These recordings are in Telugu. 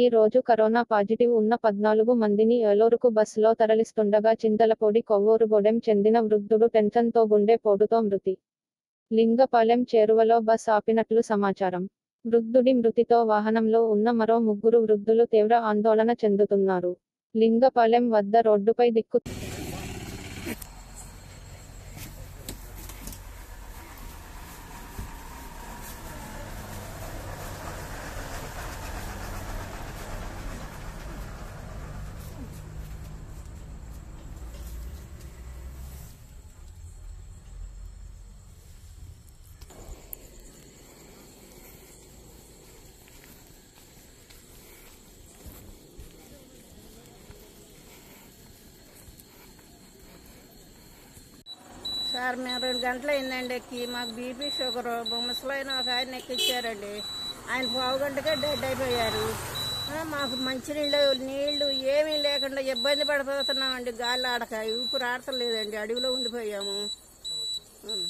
ఈ రోజు కరోనా పాజిటివ్ ఉన్న పద్నాలుగు మందిని ఏలూరుకు బస్సులో తరలిస్తుండగా చింతలపూడి కొవ్వూరుగూడెం చెందిన వృద్ధుడు టెన్షన్తో గుండె పోటుతో మృతి లింగపాలెం చేరువలో బస్ ఆపినట్లు సమాచారం వృద్ధుడి మృతితో వాహనంలో ఉన్న మరో ముగ్గురు వృద్ధులు తీవ్ర ఆందోళన చెందుతున్నారు లింగపాలెం వద్ద రోడ్డుపై దిక్కు సార్ మేము రెండు గంటలు అయిందండి ఎక్కి మాకు బీపీ షుగర్ ముసలైన ఒక ఆయన ఎక్కిచ్చారండి ఆయన పావు గంటకే డెడ్ అయిపోయారు ఆ, మాకు మంచినీళ్ళు నీళ్లు ఏమీ లేకుండా ఇబ్బంది పడిపోతున్నామండి గాలి ఆడక ఊపిరి ఆడతలేదండి అడవిలో ఉండిపోయాము ఉం.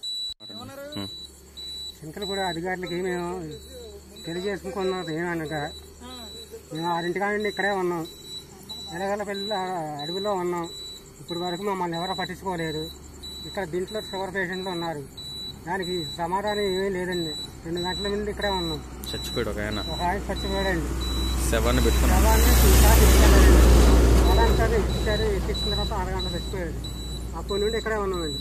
చింతలు కూడా అధికారులకి మేము తెలియజేసుకున్నాం ఏమనగా మేము ఆరింటికా నుండి ఇక్కడే ఉన్నాం ఎలగల పిల్ల అడవిలో ఉన్నాం ఇప్పుడు వరకు మమ్మల్ని ఎవరో పట్టించుకోలేదు ఇక్కడ దీంట్లో షుగర్ పేషెంట్లు ఉన్నారు దానికి సమాధానం ఏమీ లేదండి రెండు గంటల నుండి ఇక్కడే ఉన్నాం చచ్చిపోయాడు ఒక ఆయన ఒక ఆయన చచ్చిపోయాడండి శవాన్ని పెట్టుకున్నాం శవాన్ని ఈసారి తీసుకెళ్ళారండి అలాంటి ఎక్కించారు ఎక్కించిన తర్వాత అరగంట చచ్చిపోయాడు అప్పటి నుండి ఇక్కడే ఉన్నామండి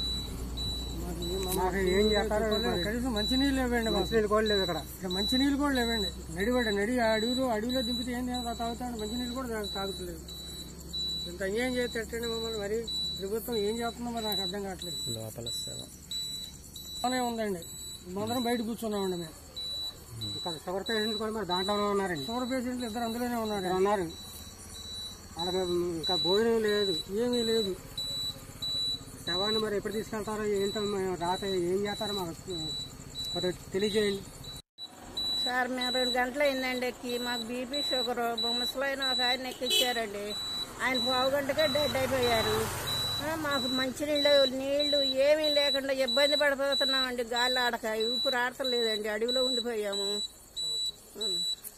మాకు ఏం చేస్తారో కనీసం మంచినీళ్ళు ఇవ్వండి మాకు మంచినీళ్ళు కూడా లేదు ఇక్కడ ఇక్కడ మంచినీళ్ళు కూడా లేవండి నడివాడు నడి అడవిలో అడవిలో దింపితే ఏం చేయాలి తాగుతాడు మంచినీళ్ళు కూడా తా- తాగుతలేదు ఇంత అన్యాయం చేసేటండి మమ్మల్ని మరి ప్రభుత్వం ఏం చేస్తుందో మరి నాకు అర్థం కావట్లేదు లోపల శవం అలానే ఉందండి మేమందరం బయట కూర్చున్నామండి మేము ఇక్కడ షుగర్ పేషెంట్ కూడా మరి దాంట్లోనే ఉన్నారండి షుగర్ పేషెంట్లు ఇద్దరు అందులోనే ఉన్నారు ఇక్కడ ఉన్నారు వాళ్ళకి ఇంకా భోజనం లేదు ఏమీ లేదు శవాన్ని మరి ఎప్పుడు తీసుకెళ్తారో ఏంటో మేము రాత ఏం చేస్తారో మాకు కొద్దిగా తెలియజేయండి సార్ మేము రెండు గంటలు అయిందండి ఎక్కి మాకు బీపీ షుగర్ ముసలైన ఒక ఆయన ఎక్కిచ్చారండి ఆయన పావు గంటకే డెడ్ అయిపోయారు ఆ, మాకు మంచినీళ్ళు నీళ్లు ఏమీ లేకుండా ఇబ్బంది పడిపోతున్నామండి గాలి ఆడక ఊపిరి ఆడతలేదండి అడవిలో ఉండిపోయాము ఉం.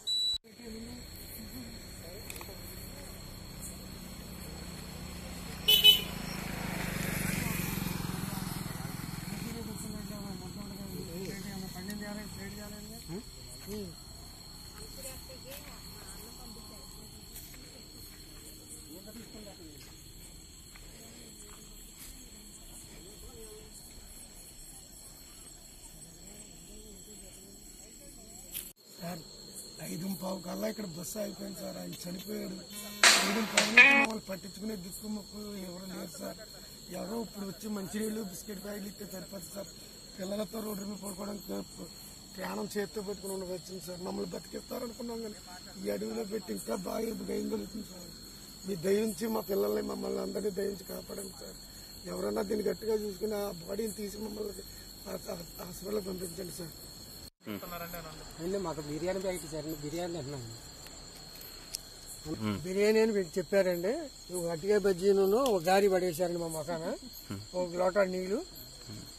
సార్ ఐదు పావు కల్లా ఇక్కడ బస్సు అయిపోయింది సార్ ఆయన చనిపోయాడు ఐదు పావు నుంచి మమ్మల్ని పట్టించుకునే దిక్కు ముక్కు ఎవరు లేరు సార్ ఎవరో ఇప్పుడు వచ్చి మంచినీళ్ళు బిస్కెట్ ప్యాకెట్లు ఇస్తే సరిపోతుంది సార్ పిల్లలతో రోడ్డు మీద పడుకోవడానికి ప్రాణం చేతితో పెట్టుకుని ఉండవచ్చింది సార్ మమ్మల్ని బతికిస్తారనుకున్నాం కానీ ఈ అడవిలో పెట్టి ఇంకా బాగా దయం కలుగుతుంది సార్ మీ దయించి మా పిల్లల్ని మమ్మల్ని అందరినీ దయించి కాపాడండి సార్ ఎవరన్నా దీన్ని గట్టిగా చూసుకుని ఆ బాడీని తీసి మమ్మల్ని హాస్పిటల్ పంపించండి సార్ అండి మాకు బిర్యానీ ప్యాకెట్ ఇచ్చారండి బిర్యానీ తింటున్నాం బిర్యానీ అని మీకు చెప్పారండి ఒక అట్టిగా బజ్జీను ఒక గారి పడేశారండి మా మొఖాన ఒక లోటా నీళ్లు